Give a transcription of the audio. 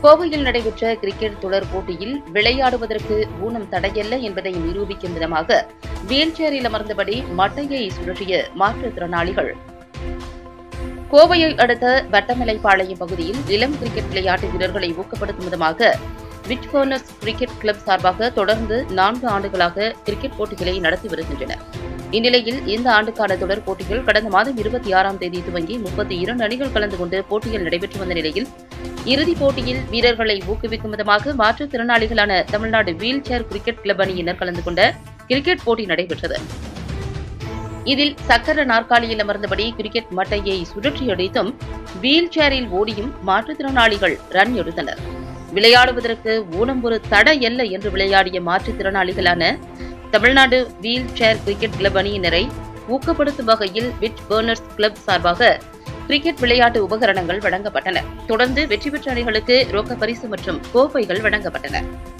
கோவையில் நடைபெற்ற கிரிக்கெட் தொடர் போட்டியில் விளையாடுவதற்கு ஊனம் தடையல்ல என்பதை நிரூபிக்கும் விதமாக வீல் சேரில் அமர்ந்தபடி மட்டையை சுழற்றிய மாற்றுத்திறனாளிகள் கோவையை அடுத்த வட்டமலைப்பாளையம் பகுதியில் இளம் கிரிக்கெட் விளையாட்டு வீரர்களை ஊக்கப்படுத்தும் விதமாக விட்பர்னஸ் கிரிக்கெட் கிளப் சார்பாக தொடர்ந்து நான்கு ஆண்டுகளாக கிரிக்கெட் போட்டிகளை நடத்தி வருகின்றனர் இந்நிலையில் இந்த ஆண்டுக்கான தொடர் போட்டிகள் கடந்த மாதம் இருபத்தி ஆறாம் தேதி துவங்கி முப்பத்தி இரண்டு அணிகள் கலந்து கொண்டு போட்டிகள் நடைபெற்று வந்த நிலையில் இறுதிப் போட்டியில் வீரர்களை ஊக்குவிக்கும் விதமாக மாற்றுத்திறனாளிகளான Tamil Nadu wheel chair cricket club அணியினர் கலந்து கொண்ட கிரிக்கெட் போட்டி நடைபெற்றது இதில் சக்கர நாற்காலியில் அமர்ந்தபடி கிரிக்கெட் மட்டையை சுழற்றி அடித்தும் வீல் சேரில் ஓடியும் மாற்றுத்திறனாளிகள் ரன் எடுத்தனர் விளையாடுவதற்கு ஊனம் ஒரு தடையல்ல என்று விளையாடிய மாற்றுத்திறனாளிகளான Tamil Nadu wheel chair cricket club அணியினரை ஊக்கப்படுத்தும் வகையில் விட் பர்னர்ஸ் கிளப் சார்பாக கிரிக்கெட் விளையாட்டு உபகரணங்கள் வழங்கப்பட்டன தொடர்ந்து வெற்றி பெற்ற அணிகளுக்கு ரொக்க பரிசு மற்றும் கோப்பைகள் வழங்கப்பட்டன